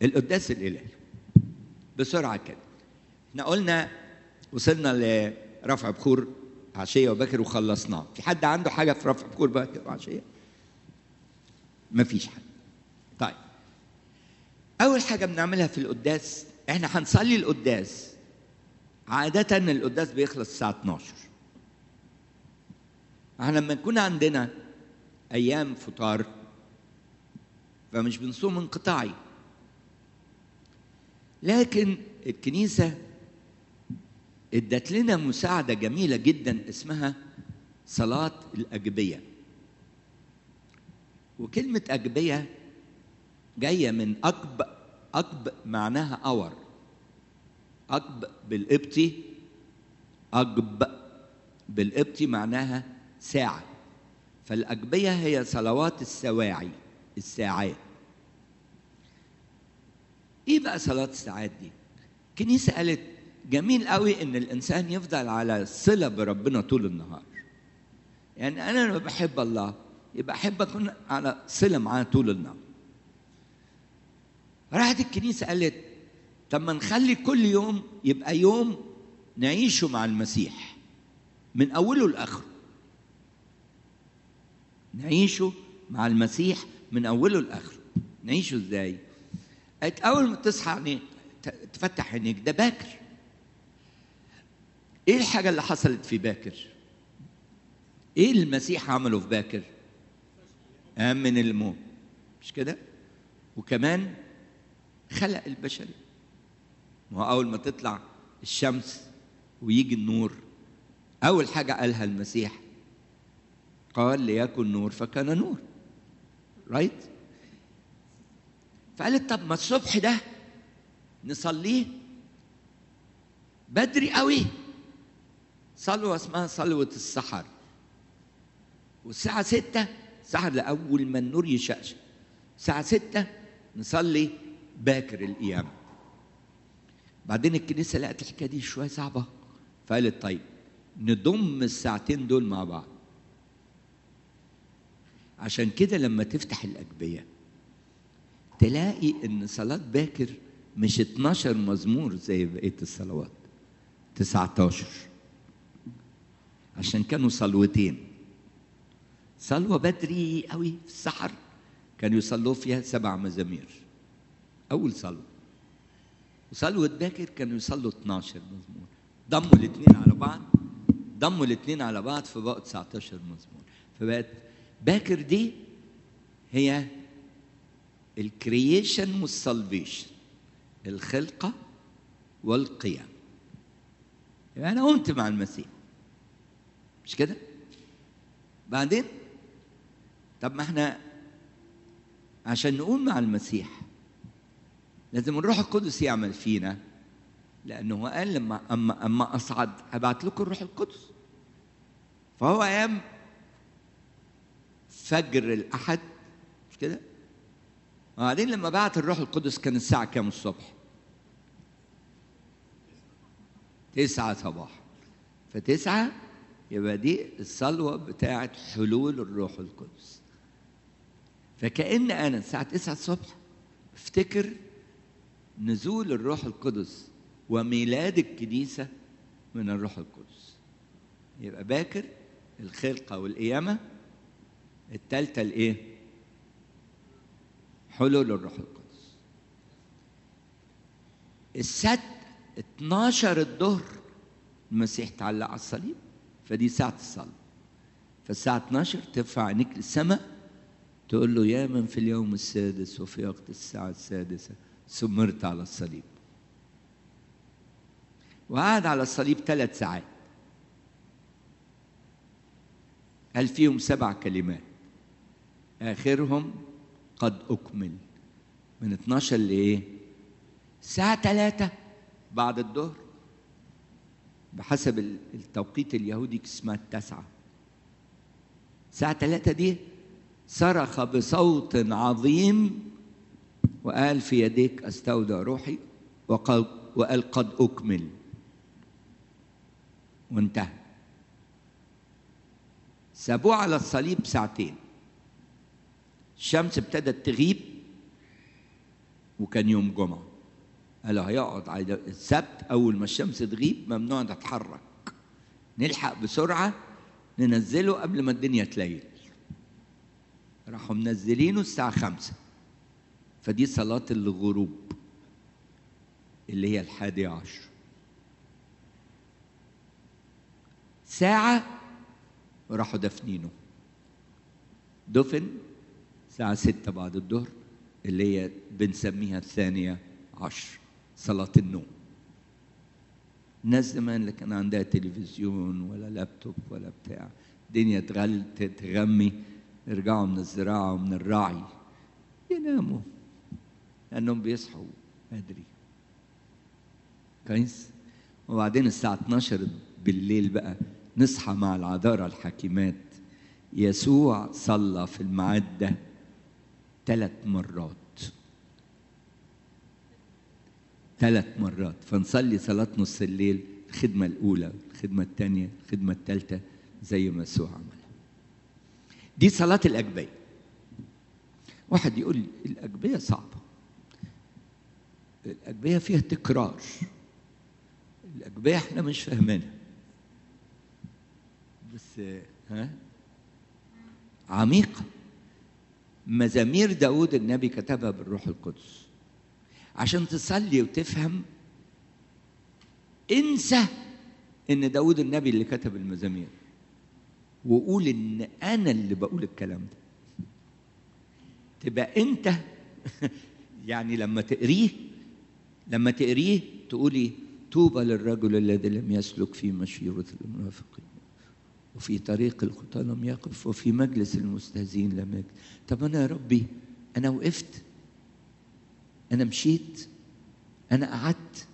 القداس الالهي بسرعه كده احنا قلنا وصلنا لرفع بخور عشيه وبكر وخلصناه في حد عنده حاجه في رفع بخور بكر وعشيه مفيش حد طيب اول حاجه بنعملها في القداس احنا هنصلي القداس عاده القداس بيخلص الساعه 12 احنا لما يكون عندنا ايام فطار فمش بنصوم انقطاعي لكن الكنيسه ادت لنا مساعده جميله جدا اسمها صلاه الاجبيه وكلمه اجبيه جايه من اقب اقب معناها اور اقب بالقبطي اقب بالقبطي معناها ساعه فالاجبيه هي صلوات السواعي الساعات ايه بقى صلاه الساعات دي الكنيسه قالت جميل قوي ان الانسان يفضل على صله بربنا طول النهار يعني انا لما بحب الله يبقى احب اكون على صله معاه طول النهار راحت الكنيسه قالت طب ما نخلي كل يوم يبقى يوم نعيشه مع المسيح من اوله لاخره نعيشه مع المسيح من اوله لاخره نعيشه ازاي قالت اول ما تصحى يعني تفتح عينيك ده باكر ايه الحاجه اللي حصلت في باكر ايه اللي المسيح عمله في باكر قام من الموت مش كده وكمان خلق البشرية ما هو أول ما تطلع الشمس ويجي النور أول حاجة قالها المسيح قال ليكن نور فكان نور رايت right? فقالت طب ما الصبح ده نصليه بدري قوي صلوة اسمها صلوة السحر والساعة ستة سحر لأول ما النور يشقشق الساعة ستة نصلي باكر القيامة بعدين الكنيسة لقت الحكاية دي شوية صعبة فقالت طيب نضم الساعتين دول مع بعض عشان كده لما تفتح الأجبية تلاقي إن صلاة باكر مش 12 مزمور زي بقية الصلوات 19 عشان كانوا صلوتين صلوة بدري قوي في السحر كانوا يصلوا فيها سبع مزامير أول صلوة وصلوة باكر كانوا يصلوا 12 مزمور ضموا الاثنين على بعض ضموا الاثنين على بعض فبقوا 19 مزمور فبقت باكر دي هي الكرييشن والسلفيشن الخلقة والقيام يعني أنا قمت مع المسيح مش كده؟ بعدين طب ما احنا عشان نقوم مع المسيح لازم الروح القدس يعمل فينا لانه هو قال لما اما اما اصعد هبعت لكم الروح القدس فهو قام فجر الاحد مش كده وبعدين لما بعت الروح القدس كان الساعه كام الصبح تسعة صباح فتسعة يبقى دي الصلوة بتاعت حلول الروح القدس فكأن أنا الساعة 9 الصبح افتكر نزول الروح القدس وميلاد الكنيسة من الروح القدس يبقى باكر الخلقة والقيامة التالتة الإيه؟ حلول الروح القدس السد 12 الظهر المسيح تعلق على الصليب فدي ساعة الصلاة فالساعة 12 ترفع عينيك للسماء تقول له يا من في اليوم السادس وفي وقت الساعة السادسة سمرت على الصليب وقعد على الصليب ثلاث ساعات قال فيهم سبع كلمات آخرهم قد أكمل من 12 لإيه؟ الساعة 3 بعد الظهر بحسب التوقيت اليهودي اسمها التاسعة الساعة 3 دي صرخ بصوت عظيم وقال في يديك استودع روحي وقال, وقال قد اكمل وانتهى سابوه على الصليب ساعتين الشمس ابتدت تغيب وكان يوم جمعة قالوا هيقعد على السبت أول ما الشمس تغيب ممنوع نتحرك نلحق بسرعة ننزله قبل ما الدنيا تليل راحوا منزلينه الساعة خمسة فدي صلاة الغروب اللي هي الحادي عشر ساعة وراحوا دفنينه دفن الساعة ستة بعد الظهر اللي هي بنسميها الثانية عشر صلاة النوم الناس زمان اللي كان عندها تلفزيون ولا لابتوب ولا بتاع الدنيا تغل تغمي يرجعوا من الزراعة ومن الراعي يناموا لأنهم بيصحوا بدري كويس وبعدين الساعة 12 بالليل بقى نصحى مع العذارى الحكيمات يسوع صلى في الميعاد ده ثلاث مرات ثلاث مرات فنصلي صلاة نص الليل الخدمة الأولى الخدمة الثانية الخدمة الثالثة زي ما يسوع عملها دي صلاة الأجبية واحد يقول لي الأجبية صعبة الأجبية فيها تكرار الأجبية احنا مش فاهمينها بس ها عميقة مزامير داود النبي كتبها بالروح القدس عشان تصلي وتفهم انسى ان داود النبي اللي كتب المزامير وقول ان انا اللي بقول الكلام ده تبقى انت يعني لما تقريه لما تقريه تقولي طوبى للرجل الذي لم يسلك في مشيرة المنافقين وفي طريق الخطى لم يقف وفي مجلس المستهزئين لم يكن طب انا يا ربي انا وقفت انا مشيت انا قعدت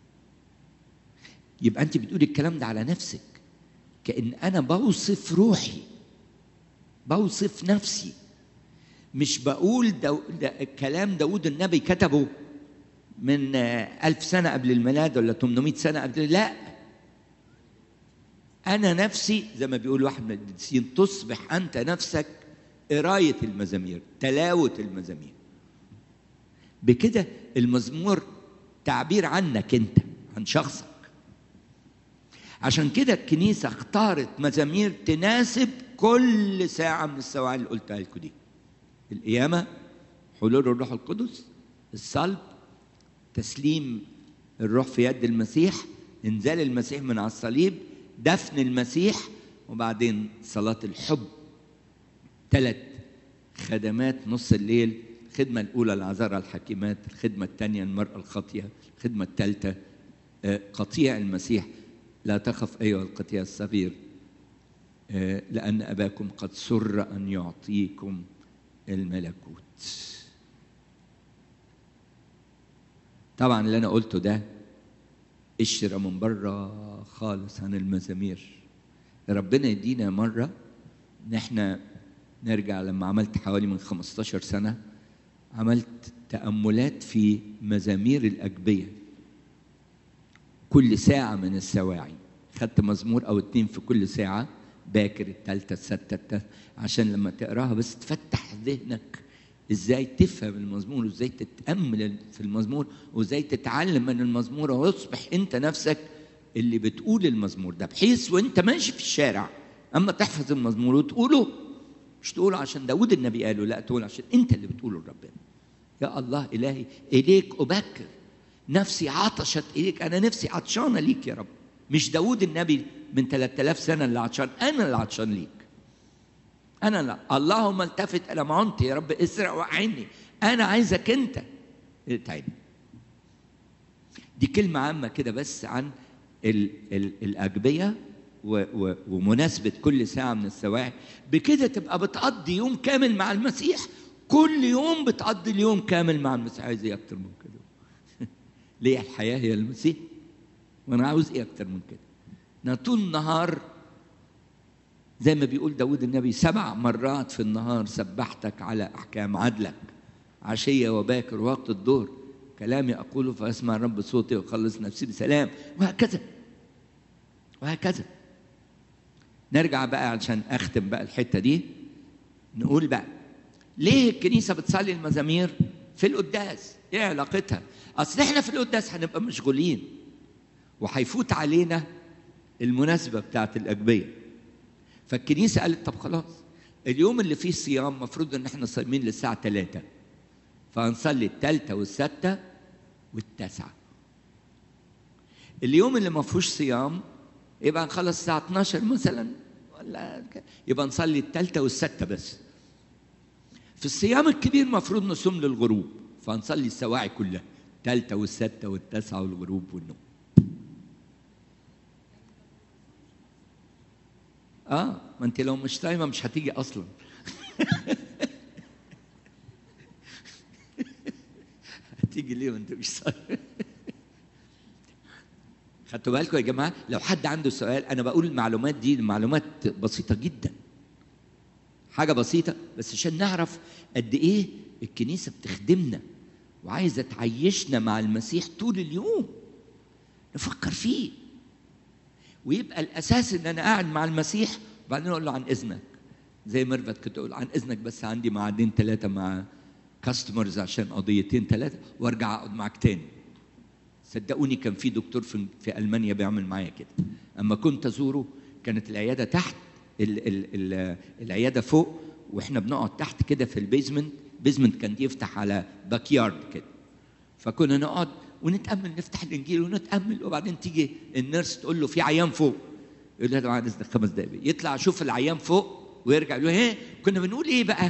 يبقى انت بتقولي الكلام ده على نفسك كان انا بوصف روحي بوصف نفسي مش بقول دو... دا كلام داود النبي كتبه من ألف سنة قبل الميلاد ولا 800 سنة قبل لا أنا نفسي زي ما بيقول واحد من القديسين تصبح أنت نفسك قراية المزامير تلاوة المزامير بكده المزمور تعبير عنك أنت عن شخصك عشان كده الكنيسة اختارت مزامير تناسب كل ساعة من السواعي اللي قلتها لكم دي القيامة حلول الروح القدس الصلب تسليم الروح في يد المسيح انزال المسيح من على الصليب دفن المسيح وبعدين صلاة الحب ثلاث خدمات نص الليل الخدمة الأولى العذارى الحكيمات الخدمة الثانية المرأة الخاطية الخدمة الثالثة قطيع المسيح لا تخف أيها القطيع الصغير لأن أباكم قد سر أن يعطيكم الملكوت طبعا اللي انا قلته ده قشرة من بره خالص عن المزامير ربنا يدينا مرة ان احنا نرجع لما عملت حوالي من 15 سنة عملت تأملات في مزامير الأجبية كل ساعة من السواعي خدت مزمور أو اتنين في كل ساعة باكر التالتة الستة التالتة عشان لما تقراها بس تفتح ذهنك ازاي تفهم المزمور وازاي تتامل في المزمور وازاي تتعلم من المزمور ويصبح انت نفسك اللي بتقول المزمور ده بحيث وانت ماشي في الشارع اما تحفظ المزمور وتقوله مش تقوله عشان داود النبي قاله لا تقول عشان انت اللي بتقوله لربنا يا الله الهي اليك ابكر نفسي عطشت اليك انا نفسي عطشانه ليك يا رب مش داود النبي من 3000 سنه اللي عطشان انا اللي عطشان ليك انا لا اللهم التفت الى معنتي يا رب اسرع وعيني انا عايزك انت تعالي دي كلمة عامة كده بس عن ال ال الأجبية و و ومناسبة كل ساعة من السواعي بكده تبقى بتقضي يوم كامل مع المسيح كل يوم بتقضي اليوم كامل مع المسيح عايز ايه أكتر من كده ليه الحياة هي المسيح وأنا عاوز ايه أكتر من كده أنا طول النهار زي ما بيقول داود النبي سبع مرات في النهار سبحتك على أحكام عدلك عشية وباكر وقت الظهر كلامي أقوله فأسمع الرب صوتي وأخلص نفسي بسلام وهكذا وهكذا نرجع بقى عشان أختم بقى الحتة دي نقول بقى ليه الكنيسة بتصلي المزامير في القداس ايه علاقتها اصل احنا في القداس هنبقى مشغولين وهيفوت علينا المناسبه بتاعت الاجبيه فالكنيسه قالت طب خلاص اليوم اللي فيه صيام المفروض ان احنا صايمين للساعه 3 فهنصلي الثالثه والسادسه والتاسعه اليوم اللي ما فيهوش صيام يبقى نخلص الساعه 12 مثلا ولا يبقى نصلي الثالثه والسادسه بس في الصيام الكبير المفروض نصوم للغروب فهنصلي السواعي كلها الثالثه والسادسه والتاسعه والغروب والنوم اه ما انت لو مش صايمه مش هتيجي اصلا هتيجي ليه وانت مش صايم خدتوا بالكم يا جماعه لو حد عنده سؤال انا بقول المعلومات دي المعلومات بسيطه جدا حاجه بسيطه بس عشان نعرف قد ايه الكنيسه بتخدمنا وعايزه تعيشنا مع المسيح طول اليوم نفكر فيه ويبقى الاساس ان انا قاعد مع المسيح وبعدين اقول له عن اذنك زي ميرفت كنت اقول عن اذنك بس عندي معادين ثلاثه مع كاستمرز عشان قضيتين ثلاثه وارجع اقعد معاك تاني صدقوني كان في دكتور في, في المانيا بيعمل معايا كده اما كنت ازوره كانت العياده تحت ال ال ال العياده فوق واحنا بنقعد تحت كده في البيزمنت بيزمنت كان يفتح على باك يارد كده فكنا نقعد ونتامل نفتح الانجيل ونتامل وبعدين تيجي النيرس تقول له في عيان فوق يقول لها بعد اذنك خمس دقايق يطلع يشوف العيان فوق ويرجع يقول ايه كنا بنقول ايه بقى؟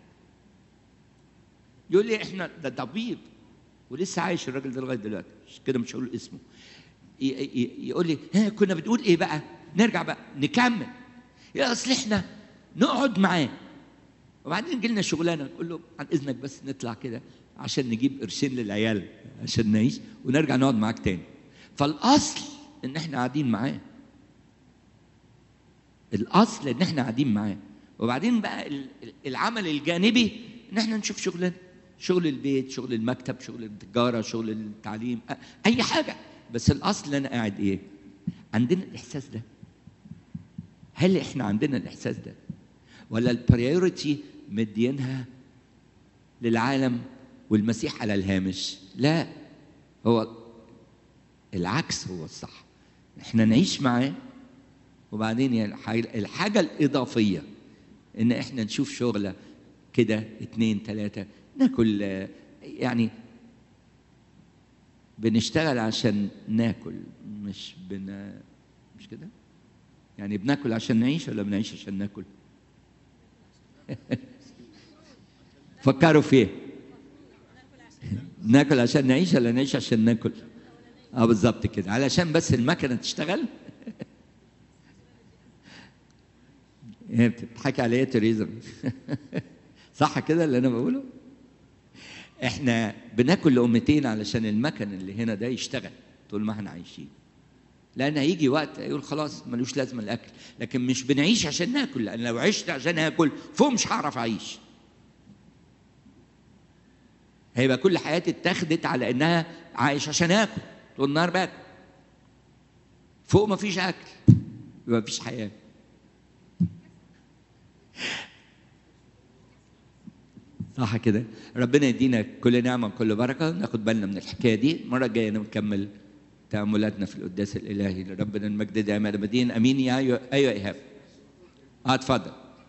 يقول لي احنا ده طبيب ولسه عايش الراجل ده لغايه دلوقتي مش كده مش هقول اسمه يقول لي ها كنا بنقول ايه بقى؟ نرجع بقى نكمل يا اصل احنا نقعد معاه وبعدين يجي لنا شغلانه نقول له عن اذنك بس نطلع كده عشان نجيب قرشين للعيال عشان نعيش ونرجع نقعد معاك تاني فالاصل ان احنا قاعدين معاه الاصل ان احنا قاعدين معاه وبعدين بقى العمل الجانبي ان احنا نشوف شغلنا شغل البيت شغل المكتب شغل التجاره شغل التعليم اي حاجه بس الاصل انا قاعد ايه عندنا الاحساس ده هل احنا عندنا الاحساس ده ولا البريوريتي مدينها للعالم والمسيح على الهامش لا هو العكس هو الصح احنا نعيش معاه وبعدين الحاجة الإضافية إن إحنا نشوف شغلة كده اتنين تلاتة ناكل يعني بنشتغل عشان ناكل مش بن مش كده؟ يعني بناكل عشان نعيش ولا بنعيش عشان ناكل؟ فكروا فيه ناكل عشان نعيش ولا نعيش عشان ناكل؟ اه بالظبط كده علشان بس المكنه تشتغل هي بتضحكي عليا توريزم صح كده اللي انا بقوله احنا بناكل لقمتين علشان المكن اللي هنا ده يشتغل طول ما احنا عايشين لان هيجي وقت يقول خلاص ملوش لازمه الاكل لكن مش بنعيش عشان ناكل لان لو عشت عشان اكل فوق مش هعرف اعيش هيبقى كل حياتي اتاخدت على انها عايش عشان اكل طول النهار باكل فوق ما فيش اكل يبقى ما فيش حياه صح كده ربنا يدينا كل نعمه وكل بركه ناخد بالنا من الحكايه دي المره الجايه نكمل تاملاتنا في القداس الالهي لربنا المجد دائما ابدين امين يا ايوه ايوه ايهاب اه اتفضل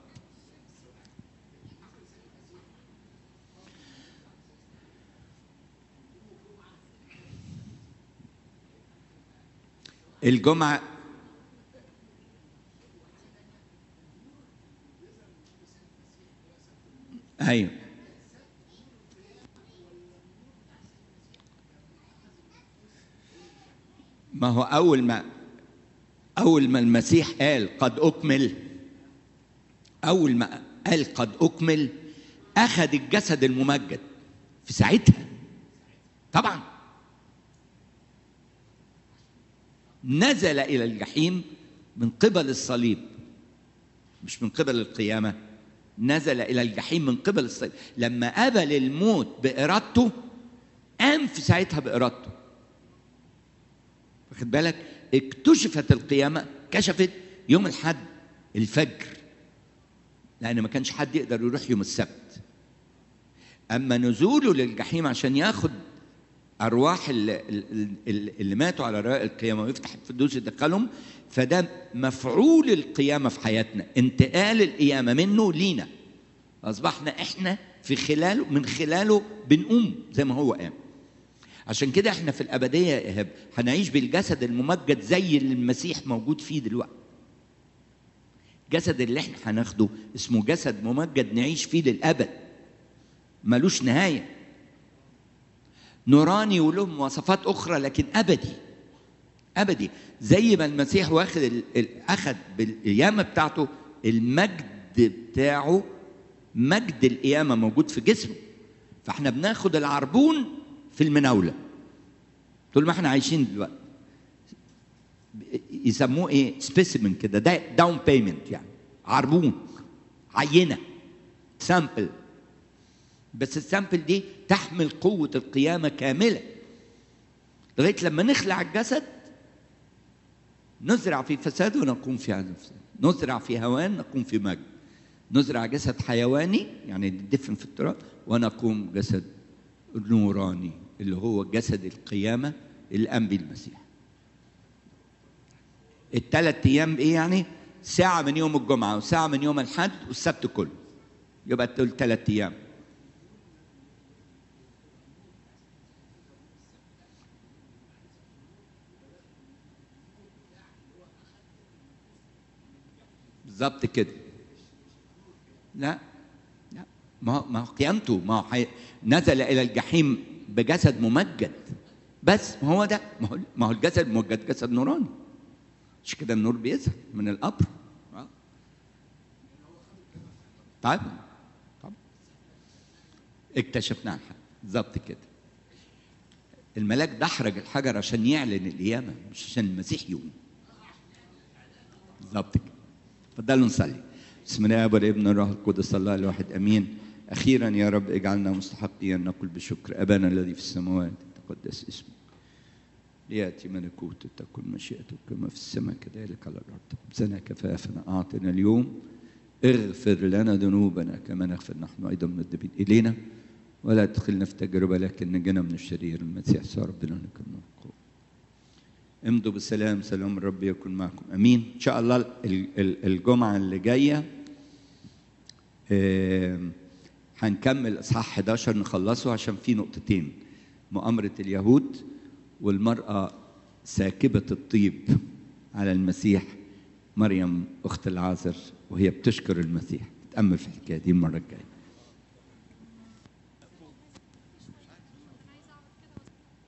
الجمعه ايوه ما هو اول ما اول ما المسيح قال قد اكمل اول ما قال قد اكمل اخذ الجسد الممجد في ساعتها طبعا نزل الى الجحيم من قبل الصليب مش من قبل القيامه نزل الى الجحيم من قبل الصليب لما قبل الموت بارادته قام في ساعتها بارادته واخد بالك اكتشفت القيامه كشفت يوم الحد الفجر لان ما كانش حد يقدر يروح يوم السبت اما نزوله للجحيم عشان ياخد ارواح اللي, اللي اللي ماتوا على رأي القيامه ويفتح الفردوس يدخلهم فده مفعول القيامه في حياتنا انتقال القيامه منه لينا اصبحنا احنا في خلاله من خلاله بنقوم زي ما هو قام عشان كده احنا في الابديه يا ايهاب هنعيش بالجسد الممجد زي اللي المسيح موجود فيه دلوقتي الجسد اللي احنا هناخده اسمه جسد ممجد نعيش فيه للابد ملوش نهايه نوراني وله مواصفات اخرى لكن ابدي ابدي زي ما المسيح واخد ال... ال... اخذ بالقيامه بتاعته المجد بتاعه مجد القيامه موجود في جسمه فاحنا بناخد العربون في المناوله طول ما احنا عايشين دلوقتي يسموه ايه سبيسيمن كده ده داون بيمنت يعني عربون عينه سامبل بس السامبل دي تحمل قوه القيامه كامله لغايه لما نخلع الجسد نزرع في فساد ونقوم في عدم فساد نزرع في هوان نقوم في مجد نزرع جسد حيواني يعني ندفن في التراب ونقوم جسد نوراني اللي هو جسد القيامة اللي قام به المسيح الثلاث أيام إيه يعني؟ ساعة من يوم الجمعة وساعة من يوم الحد والسبت كله يبقى دول ثلاث أيام بالظبط كده لا لا ما ما قيامته ما حي... نزل الى الجحيم بجسد ممجد بس ما هو ده ما هو ما هو الجسد ممجد جسد نوراني مش كده النور بيظهر من القبر طيب طب اكتشفناها بالظبط كده الملاك دحرج الحجر عشان يعلن القيامه مش عشان المسيح يقوم بالظبط كده تفضلوا نصلي بسم الله والابن والروح القدس الله الواحد امين اخيرا يا رب اجعلنا مستحقين ان نقول بشكر ابانا الذي في السماوات تقدس اسمك لياتي ملكوتك تكن مشيئتك كما في السماء كذلك على الارض خبزنا كفافنا اعطنا اليوم اغفر لنا ذنوبنا كما نغفر نحن ايضا مذنبين الينا ولا تدخلنا في تجربه لكن نجنا من الشرير المسيح صار ربنا لك الملك امضوا بالسلام سلام الرب يكن معكم امين ان شاء الله الجمعه اللي جايه هنكمل اصحاح 11 نخلصه عشان في نقطتين مؤامره اليهود والمراه ساكبه الطيب على المسيح مريم اخت العازر وهي بتشكر المسيح تامل في الحكايه دي المره الجايه